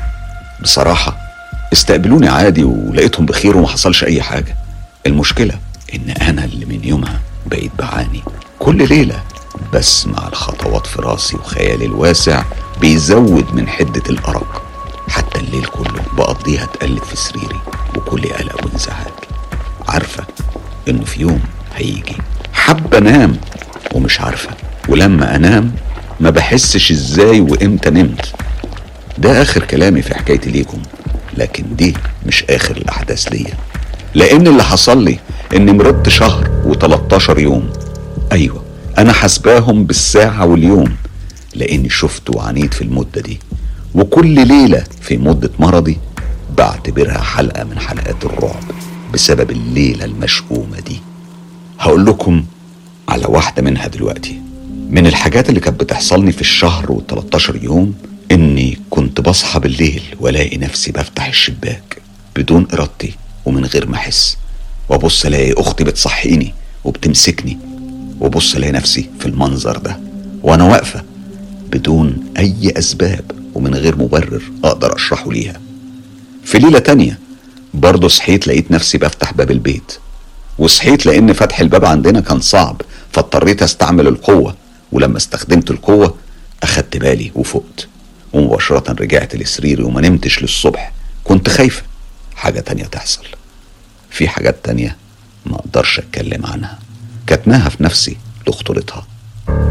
بصراحه استقبلوني عادي ولقيتهم بخير وما حصلش اي حاجه المشكله ان انا اللي من يومها بقيت بعاني كل ليله بسمع الخطوات في راسي وخيالي الواسع بيزود من حدة الأرق حتى الليل كله بقضيها اتقلب في سريري وكل قلق وانزعاج عارفة إنه في يوم هيجي حابة أنام ومش عارفة ولما أنام ما بحسش إزاي وإمتى نمت ده آخر كلامي في حكايتي ليكم لكن دي مش آخر الأحداث ليا لأن اللي حصل لي إني مرضت شهر و13 يوم أيوة أنا حسباهم بالساعة واليوم لأني شفت وعانيت في المدة دي وكل ليلة في مدة مرضي بعتبرها حلقة من حلقات الرعب بسبب الليلة المشؤومة دي هقول لكم على واحدة منها دلوقتي من الحاجات اللي كانت بتحصلني في الشهر و13 يوم إني كنت بصحى بالليل وألاقي نفسي بفتح الشباك بدون إرادتي ومن غير ما أحس وأبص ألاقي أختي بتصحيني وبتمسكني وأبص ألاقي نفسي في المنظر ده وأنا واقفة بدون أي أسباب ومن غير مبرر أقدر أشرحه ليها في ليلة تانية برضه صحيت لقيت نفسي بفتح باب البيت وصحيت لأن فتح الباب عندنا كان صعب فاضطريت أستعمل القوة ولما استخدمت القوة أخدت بالي وفقت ومباشرة رجعت لسريري وما نمتش للصبح كنت خايفة حاجة تانية تحصل في حاجات تانية ما أقدرش أتكلم عنها كتماها في نفسي لخطورتها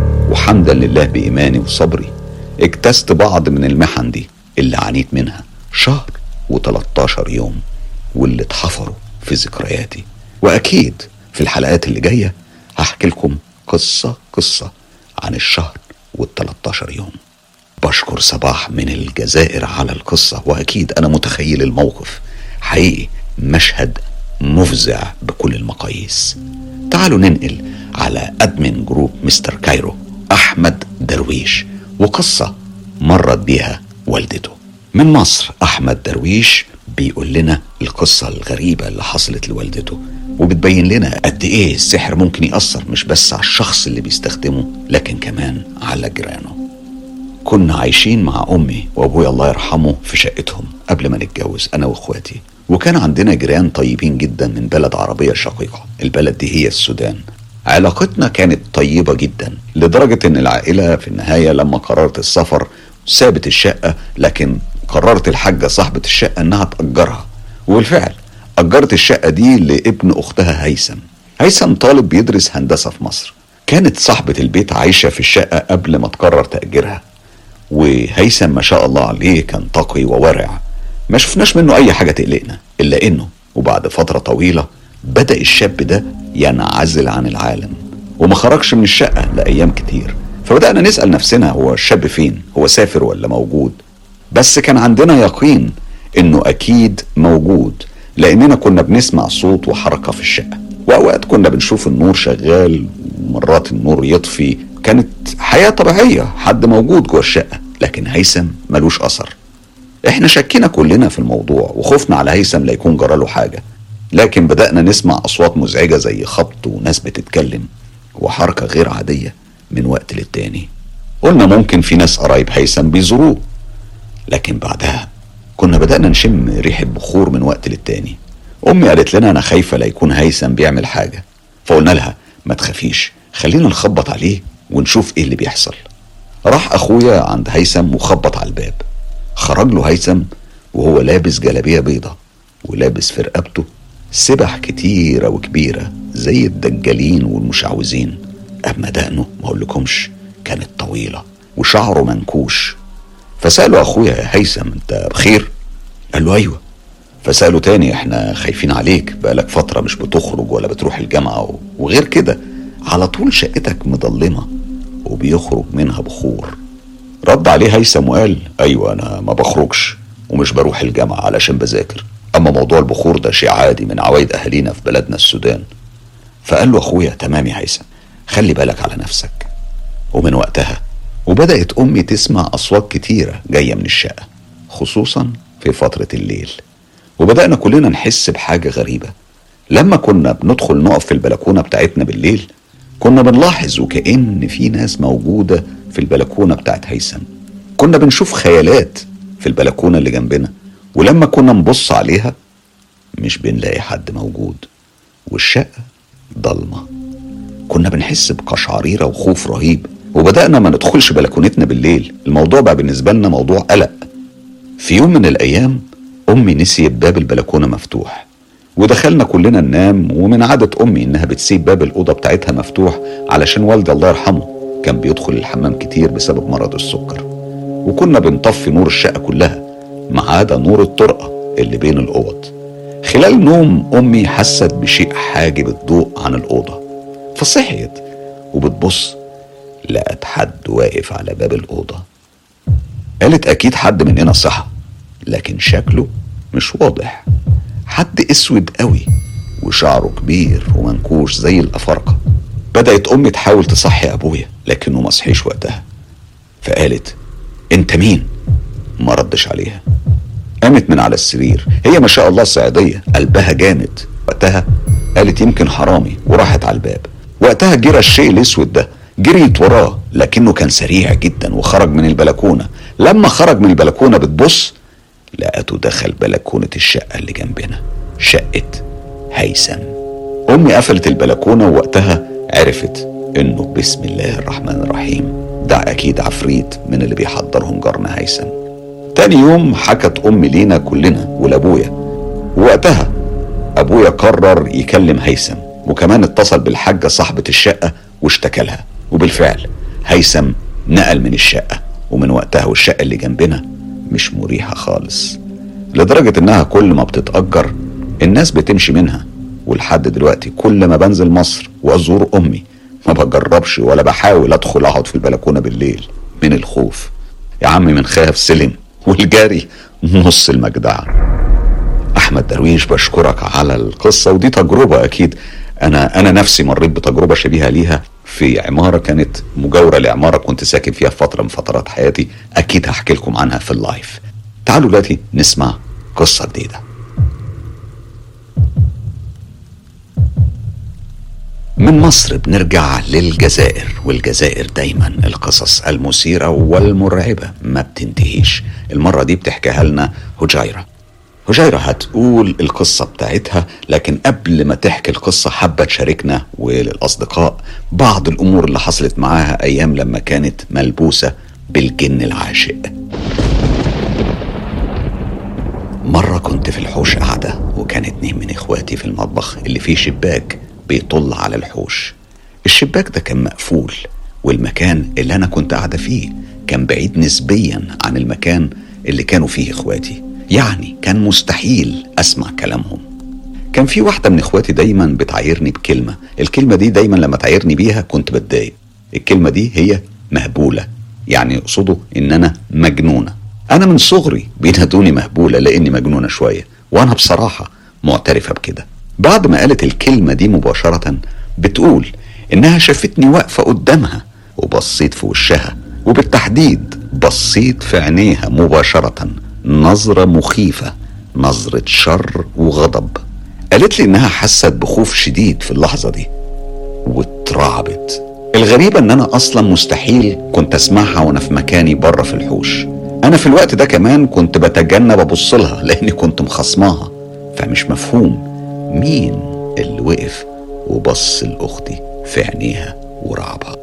وحمدا لله بإيماني وصبري اجتزت بعض من المحن دي اللي عانيت منها شهر و13 يوم واللي اتحفروا في ذكرياتي واكيد في الحلقات اللي جايه هحكي لكم قصه قصه عن الشهر وال13 يوم بشكر صباح من الجزائر على القصه واكيد انا متخيل الموقف حقيقي مشهد مفزع بكل المقاييس تعالوا ننقل على ادمن جروب مستر كايرو احمد درويش وقصه مرت بيها والدته من مصر احمد درويش بيقول لنا القصه الغريبه اللي حصلت لوالدته وبتبين لنا قد ايه السحر ممكن ياثر مش بس على الشخص اللي بيستخدمه لكن كمان على جيرانه كنا عايشين مع امي وابويا الله يرحمه في شقتهم قبل ما نتجوز انا واخواتي وكان عندنا جيران طيبين جدا من بلد عربيه شقيقه البلد دي هي السودان علاقتنا كانت طيبة جدا لدرجة ان العائلة في النهاية لما قررت السفر سابت الشقة لكن قررت الحاجة صاحبة الشقة انها تأجرها وبالفعل أجرت الشقة دي لابن أختها هيثم هيثم طالب بيدرس هندسة في مصر كانت صاحبة البيت عايشة في الشقة قبل ما تقرر تأجيرها وهيثم ما شاء الله عليه كان تقي وورع ما شفناش منه أي حاجة تقلقنا إلا إنه وبعد فترة طويلة بدأ الشاب ده ينعزل عن العالم وما خرجش من الشقة لأيام كتير فبدأنا نسأل نفسنا هو الشاب فين هو سافر ولا موجود بس كان عندنا يقين انه اكيد موجود لاننا كنا بنسمع صوت وحركة في الشقة واوقات كنا بنشوف النور شغال ومرات النور يطفي كانت حياة طبيعية حد موجود جوه الشقة لكن هيثم ملوش اثر احنا شكينا كلنا في الموضوع وخفنا على هيثم لا يكون جراله حاجة لكن بدأنا نسمع أصوات مزعجة زي خبط وناس بتتكلم وحركة غير عادية من وقت للتاني قلنا ممكن في ناس قرايب هيثم بيزوروه لكن بعدها كنا بدأنا نشم ريحة بخور من وقت للتاني أمي قالت لنا أنا خايفة لا يكون هيثم بيعمل حاجة فقلنا لها ما تخافيش خلينا نخبط عليه ونشوف ايه اللي بيحصل راح أخويا عند هيثم وخبط على الباب خرج له هيثم وهو لابس جلابية بيضة ولابس في رقبته سبح كتيرة وكبيرة زي الدجالين والمشعوذين أما دقنه ما أقولكمش كانت طويلة وشعره منكوش فسأله أخويا يا هيثم أنت بخير؟ قال له أيوه فسأله تاني احنا خايفين عليك بقالك فترة مش بتخرج ولا بتروح الجامعة وغير كده على طول شقتك مضلمة وبيخرج منها بخور رد عليه هيثم وقال ايوه انا ما بخرجش ومش بروح الجامعة علشان بذاكر اما موضوع البخور ده شيء عادي من عوايد اهالينا في بلدنا السودان فقال له اخويا تمام يا هيثم خلي بالك على نفسك ومن وقتها وبدأت أمي تسمع أصوات كتيرة جاية من الشقة خصوصا في فترة الليل وبدأنا كلنا نحس بحاجة غريبة لما كنا بندخل نقف في البلكونة بتاعتنا بالليل كنا بنلاحظ وكأن في ناس موجودة في البلكونة بتاعت هيثم كنا بنشوف خيالات في البلكونة اللي جنبنا ولما كنا نبص عليها مش بنلاقي حد موجود والشقة ضلمة كنا بنحس بقشعريرة وخوف رهيب وبدأنا ما ندخلش بلكونتنا بالليل الموضوع بقى بالنسبة لنا موضوع قلق في يوم من الأيام أمي نسيت باب البلكونة مفتوح ودخلنا كلنا ننام ومن عادة أمي إنها بتسيب باب الأوضة بتاعتها مفتوح علشان والدي الله يرحمه كان بيدخل الحمام كتير بسبب مرض السكر وكنا بنطفي نور الشقة كلها ما عدا نور الطرقة اللي بين الأوض خلال نوم أمي حست بشيء حاجب الضوء عن الأوضة فصحيت وبتبص لقت حد واقف على باب الأوضة قالت أكيد حد مننا صحى لكن شكله مش واضح حد اسود قوي وشعره كبير ومنكوش زي الأفارقة بدأت أمي تحاول تصحي أبويا لكنه ما صحيش وقتها فقالت أنت مين؟ ما ردش عليها قامت من على السرير هي ما شاء الله صعيدية قلبها جامد وقتها قالت يمكن حرامي وراحت على الباب وقتها جرى الشيء الاسود ده جريت وراه لكنه كان سريع جدا وخرج من البلكونة لما خرج من البلكونة بتبص لقته دخل بلكونة الشقة اللي جنبنا شقة هيثم أمي قفلت البلكونة ووقتها عرفت إنه بسم الله الرحمن الرحيم ده أكيد عفريت من اللي بيحضرهم جارنا هيثم تاني يوم حكت أمي لينا كلنا ولأبويا ووقتها أبويا قرر يكلم هيثم وكمان اتصل بالحاجة صاحبة الشقة واشتكى لها وبالفعل هيثم نقل من الشقة ومن وقتها والشقة اللي جنبنا مش مريحة خالص لدرجة انها كل ما بتتأجر الناس بتمشي منها ولحد دلوقتي كل ما بنزل مصر وازور امي ما بجربش ولا بحاول ادخل اقعد في البلكونة بالليل من الخوف يا عمي من خاف سلم والجاري نص المجدعة احمد درويش بشكرك على القصة ودي تجربة اكيد انا انا نفسي مريت بتجربة شبيهة ليها في عمارة كانت مجاورة لعمارة كنت ساكن فيها في فترة من فترات حياتي اكيد هحكي لكم عنها في اللايف تعالوا دلوقتي نسمع قصة جديدة من مصر بنرجع للجزائر والجزائر دايما القصص المثيرة والمرعبة ما بتنتهيش المرة دي بتحكيها لنا هجيرة هجيرة هتقول القصة بتاعتها لكن قبل ما تحكي القصة حابة تشاركنا وللأصدقاء بعض الأمور اللي حصلت معاها أيام لما كانت ملبوسة بالجن العاشق مرة كنت في الحوش قاعدة وكان اتنين من اخواتي في المطبخ اللي فيه شباك بيطل على الحوش الشباك ده كان مقفول والمكان اللي انا كنت قاعدة فيه كان بعيد نسبيا عن المكان اللي كانوا فيه اخواتي يعني كان مستحيل اسمع كلامهم كان في واحدة من اخواتي دايما بتعايرني بكلمة الكلمة دي دايما لما تعايرني بيها كنت بتضايق الكلمة دي هي مهبولة يعني يقصدوا ان انا مجنونة انا من صغري بينادوني مهبولة لاني مجنونة شوية وانا بصراحة معترفة بكده بعد ما قالت الكلمة دي مباشرة بتقول انها شافتني واقفة قدامها وبصيت في وشها وبالتحديد بصيت في عينيها مباشرة نظرة مخيفة نظرة شر وغضب قالت لي انها حست بخوف شديد في اللحظة دي واترعبت الغريبة ان انا اصلا مستحيل كنت اسمعها وانا في مكاني بره في الحوش انا في الوقت ده كمان كنت بتجنب ابص لها لاني كنت مخصماها فمش مفهوم مين اللي وقف وبص لاختي في عينيها ورعبها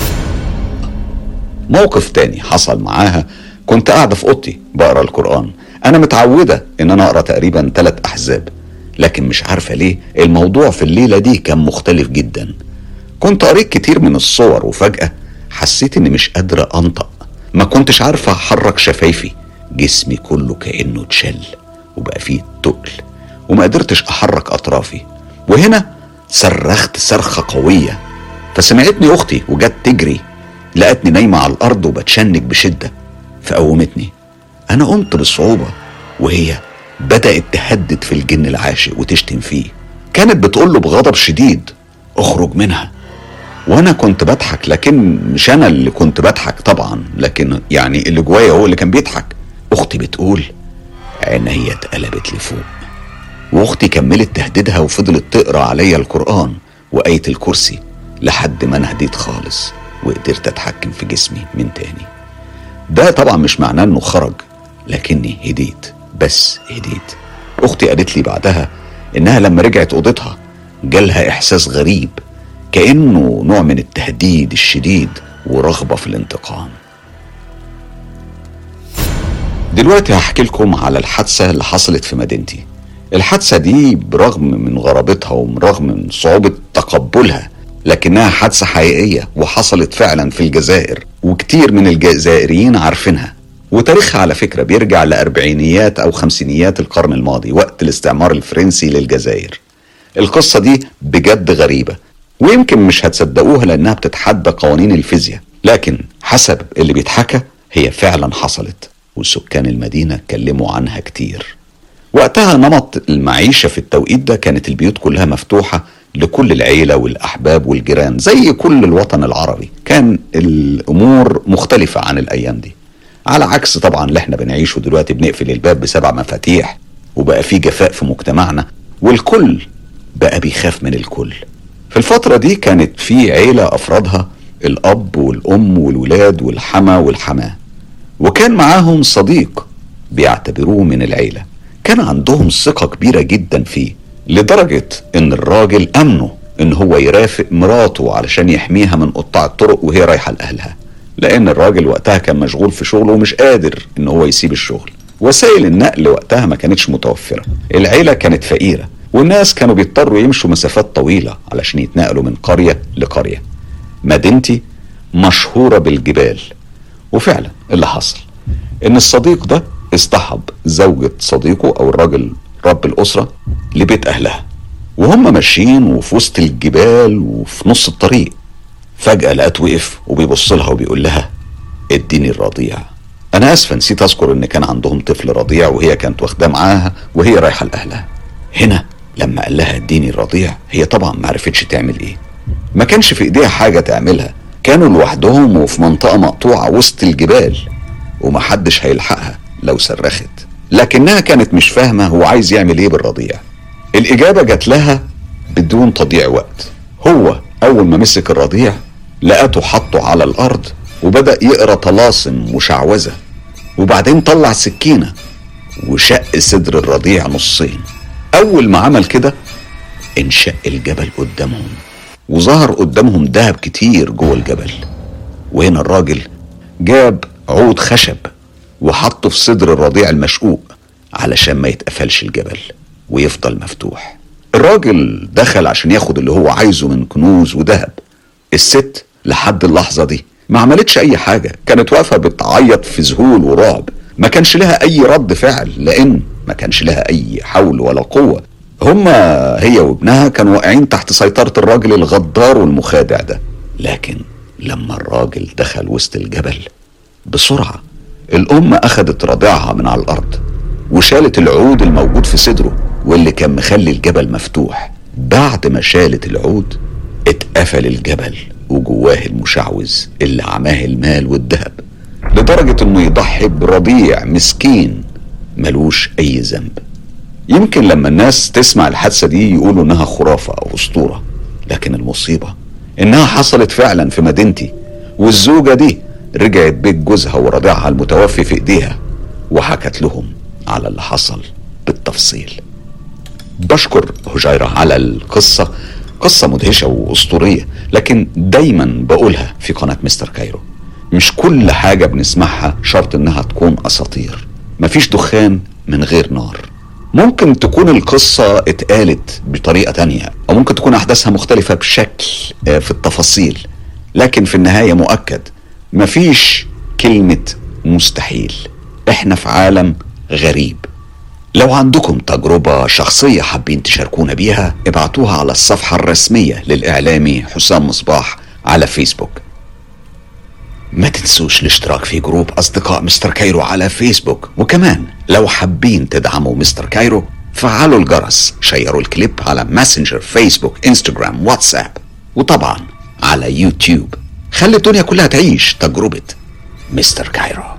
موقف تاني حصل معاها كنت قاعدة في أوضتي بقرا القرآن أنا متعودة إن أنا أقرا تقريبا ثلاث أحزاب لكن مش عارفة ليه الموضوع في الليلة دي كان مختلف جدا كنت قريت كتير من الصور وفجأة حسيت إني مش قادرة أنطق ما كنتش عارفة أحرك شفايفي جسمي كله كأنه اتشل وبقى فيه تقل وما قدرتش أحرك أطرافي وهنا صرخت صرخة قوية فسمعتني أختي وجت تجري لقتني نايمة على الأرض وبتشنج بشدة فقومتني أنا قمت بصعوبة وهي بدأت تهدد في الجن العاشق وتشتم فيه كانت بتقول له بغضب شديد اخرج منها وانا كنت بضحك لكن مش انا اللي كنت بضحك طبعا لكن يعني اللي جوايا هو اللي كان بيضحك اختي بتقول عينيا اتقلبت لفوق واختي كملت تهديدها وفضلت تقرا عليا القران وايه الكرسي لحد ما انا هديت خالص وقدرت اتحكم في جسمي من تاني ده طبعا مش معناه انه خرج لكني هديت بس هديت اختي قالت لي بعدها انها لما رجعت اوضتها جالها احساس غريب كانه نوع من التهديد الشديد ورغبه في الانتقام دلوقتي هحكي لكم على الحادثه اللي حصلت في مدينتي الحادثه دي برغم من غرابتها ومن من صعوبه تقبلها لكنها حادثه حقيقيه وحصلت فعلا في الجزائر وكتير من الجزائريين عارفينها وتاريخها على فكرة بيرجع لأربعينيات أو خمسينيات القرن الماضي وقت الاستعمار الفرنسي للجزائر القصة دي بجد غريبة ويمكن مش هتصدقوها لأنها بتتحدى قوانين الفيزياء لكن حسب اللي بيتحكى هي فعلا حصلت وسكان المدينة اتكلموا عنها كتير وقتها نمط المعيشة في التوقيت ده كانت البيوت كلها مفتوحة لكل العيلة والأحباب والجيران زي كل الوطن العربي كان الأمور مختلفة عن الأيام دي على عكس طبعا اللي احنا بنعيشه دلوقتي بنقفل الباب بسبع مفاتيح وبقى في جفاء في مجتمعنا والكل بقى بيخاف من الكل في الفترة دي كانت في عيلة أفرادها الأب والأم والولاد والحما والحماة وكان معاهم صديق بيعتبروه من العيلة كان عندهم ثقة كبيرة جدا فيه لدرجة إن الراجل أمنه إن هو يرافق مراته علشان يحميها من قطاع الطرق وهي رايحة لأهلها لأن الراجل وقتها كان مشغول في شغله ومش قادر إن هو يسيب الشغل وسائل النقل وقتها ما كانتش متوفرة العيلة كانت فقيرة والناس كانوا بيضطروا يمشوا مسافات طويلة علشان يتنقلوا من قرية لقرية مدينتي مشهورة بالجبال وفعلا اللي حصل ان الصديق ده اصطحب زوجة صديقه او الراجل رب الاسرة لبيت اهلها وهم ماشيين وفي وسط الجبال وفي نص الطريق فجأة لقت وقف وبيبص لها وبيقول لها اديني الرضيع انا اسفه نسيت اذكر ان كان عندهم طفل رضيع وهي كانت واخداه معاها وهي رايحه لاهلها هنا لما قال لها اديني الرضيع هي طبعا ما عرفتش تعمل ايه ما كانش في ايديها حاجه تعملها كانوا لوحدهم وفي منطقه مقطوعه وسط الجبال ومحدش هيلحقها لو صرخت لكنها كانت مش فاهمه هو عايز يعمل ايه بالرضيع الاجابه جات لها بدون تضييع وقت هو اول ما مسك الرضيع لقته حطه على الارض وبدا يقرا طلاسم وشعوذه وبعدين طلع سكينه وشق صدر الرضيع نصين اول ما عمل كده انشق الجبل قدامهم وظهر قدامهم دهب كتير جوه الجبل وهنا الراجل جاب عود خشب وحطه في صدر الرضيع المشقوق علشان ما يتقفلش الجبل ويفضل مفتوح الراجل دخل عشان ياخد اللي هو عايزه من كنوز وذهب الست لحد اللحظة دي ما عملتش أي حاجة كانت واقفة بتعيط في ذهول ورعب ما كانش لها أي رد فعل لأن ما كانش لها أي حول ولا قوة هما هي وابنها كانوا واقعين تحت سيطرة الراجل الغدار والمخادع ده لكن لما الراجل دخل وسط الجبل بسرعة الأم أخدت رضيعها من على الأرض وشالت العود الموجود في صدره واللي كان مخلي الجبل مفتوح بعد ما شالت العود اتقفل الجبل وجواه المشعوذ اللي عماه المال والذهب لدرجة انه يضحي برضيع مسكين ملوش اي ذنب يمكن لما الناس تسمع الحادثة دي يقولوا انها خرافة او اسطورة لكن المصيبة انها حصلت فعلا في مدينتي والزوجة دي رجعت بيت جوزها ورضيعها المتوفي في ايديها وحكت لهم على اللي حصل بالتفصيل بشكر هجيرة على القصة قصة مدهشة وأسطورية لكن دايما بقولها في قناة مستر كايرو مش كل حاجة بنسمعها شرط انها تكون اساطير مفيش دخان من غير نار ممكن تكون القصة اتقالت بطريقة تانية او ممكن تكون احداثها مختلفة بشكل آه، في التفاصيل لكن في النهاية مؤكد مفيش كلمة مستحيل احنا في عالم غريب لو عندكم تجربة شخصية حابين تشاركونا بيها ابعتوها على الصفحة الرسمية للإعلامي حسام مصباح على فيسبوك ما تنسوش الاشتراك في جروب أصدقاء مستر كايرو على فيسبوك وكمان لو حابين تدعموا مستر كايرو فعلوا الجرس شيروا الكليب على ماسنجر فيسبوك انستجرام واتساب وطبعا على يوتيوب خلي الدنيا كلها تعيش تجربة مستر كايرو